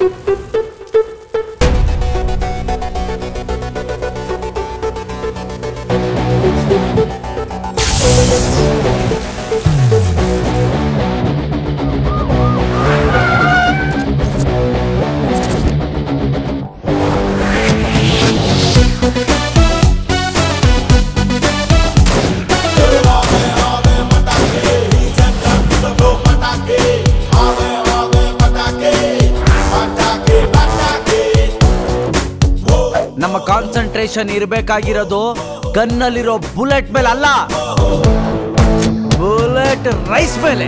ನಮ್ಮ concentration ಇರಬೇಕಾಗಿರೋದು ಗನ್ನಲ್ಲಿರೋ bullet ಮೇಲೆ ಅಲ್ಲ ಬುಲೆಟ್ ರೈಸ್ ಮೇಲೆ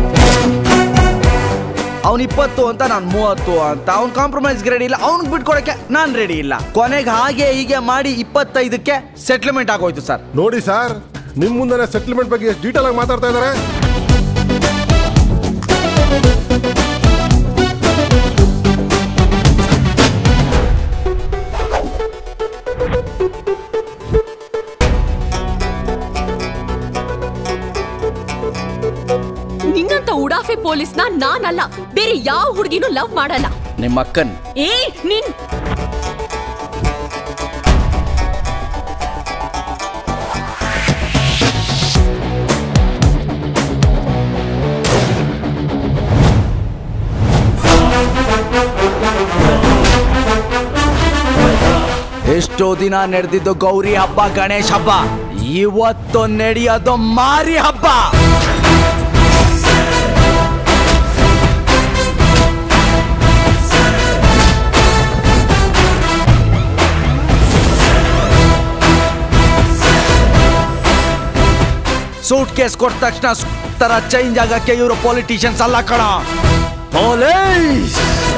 ಅವ್ನ್ ಇಪ್ಪತ್ತು ಅಂತ ನಾನು ಮೂವತ್ತು ಅಂತ ಅವ್ನ್ ಕಾಂಪ್ರಮೈಸ್ಗೆ ರೆಡಿ ಇಲ್ಲ ಅವ್ನಿಗೆ ಬಿಟ್ಕೊಡಕ್ಕೆ ನಾನು ರೆಡಿ ಇಲ್ಲ ಕೊನೆಗೆ ಹಾಗೆ ಹೀಗೆ ಮಾಡಿ ಇಪ್ಪತ್ತೈದಕ್ಕೆ ಸೆಟ್ಲ್ಮೆಂಟ್ ಆಗೋಯ್ತು ಸರ್ ನೋಡಿ ಸರ್ ನಿಮ್ ಮುಂದೆ ಸೆಟಲ್ಮೆಂಟ್ ಬಗ್ಗೆ ಎಷ್ಟು ಡೀಟೇಲ್ ಆಗಿ ಮಾತಾಡ್ತಾ ಇದಾರೆ ನಿನ್ನಂತ ಉಡಾಫೆ ಪೊಲೀಸ್ನ ನಾನಲ್ಲ ಬೇರೆ ಯಾವ ಹುಡುಗಿನೂ ಲವ್ ಮಾಡಲ್ಲ ನಿಮ್ಮ ಅಕ್ಕನ್ ಏ ನಿನ್ ಎಷ್ಟೋ ದಿನ ನಡೆದಿದ್ದು ಗೌರಿ ಹಬ್ಬ ಗಣೇಶ್ ಹಬ್ಬ ಇವತ್ತು ನಡೆಯೋದು ಮಾರಿ ಹಬ್ಬ ಸೂಟ್ ಕೇಸ್ ಕೊಟ್ಟ ತಕ್ಷಣ ತರ ಚೇಂಜ್ ಆಗಕ್ಕೆ ಇವರು ಪೊಲಿಟಿಷಿಯನ್ಸ್ ಅಲ್ಲ ಕಣ ಪೊಲೀಸ್